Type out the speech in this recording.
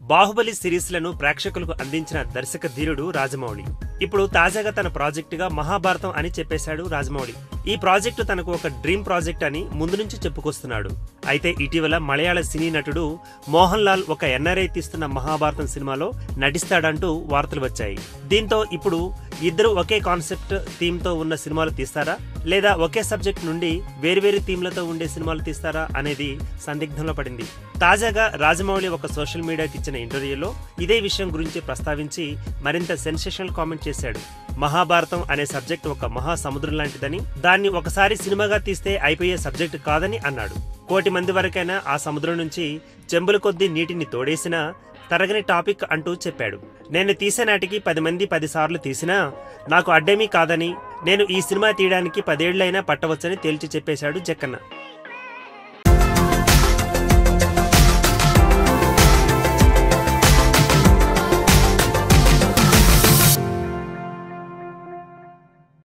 బాహుబలి సిరీస్లను ప్రేక్షకులకు అందించిన దర్శక ధీరుడు రాజమౌళి ఇప్పుడు తాజాగా తన ప్రాజెక్టుగా మహాభారతం అని చెప్పేశాడు రాజమౌళి ఈ ప్రాజెక్టు తనకు ఒక డ్రీమ్ ప్రాజెక్ట్ అని ముందు నుంచి చెప్పుకొస్తున్నాడు అయితే ఇటీవల మలయాళ సినీ నటుడు మోహన్ లాల్ ఒక ఎన్ఆర్ఐ తీస్తున్న మహాభారతం సినిమాలో నటిస్తాడంటూ వార్తలు వచ్చాయి దీంతో ఇప్పుడు ఇద్దరు ఒకే కాన్సెప్ట్ థీమ్ తో ఉన్న సినిమాలు తీస్తారా లేదా ఒకే సబ్జెక్ట్ నుండి వేరువేరు థీమ్లతో ఉండే సినిమాలు తీస్తారా అనేది సందిగ్ధంలో పడింది తాజాగా రాజమౌళి ఒక సోషల్ మీడియాకి ఇచ్చిన ఇంటర్వ్యూలో ఇదే విషయం గురించి ప్రస్తావించి మరింత సెన్సేషనల్ కామెంట్ చేశాడు మహాభారతం అనే సబ్జెక్ట్ ఒక మహా సముద్రం లాంటిదని దాన్ని ఒకసారి సినిమాగా తీస్తే అయిపోయే సబ్జెక్ట్ కాదని అన్నాడు కోటి మంది వరకైనా ఆ సముద్రం నుంచి చెంబుల కొద్దీ నీటిని తోడేసినా తరగని టాపిక్ అంటూ చెప్పాడు నేను తీసే నాటికి పది మంది పది సార్లు తీసినా నాకు అడ్డేమీ కాదని నేను ఈ సినిమా తీయడానికి పదేళ్లైనా పట్టవచ్చని తేల్చి చెప్పేశాడు జక్కన్న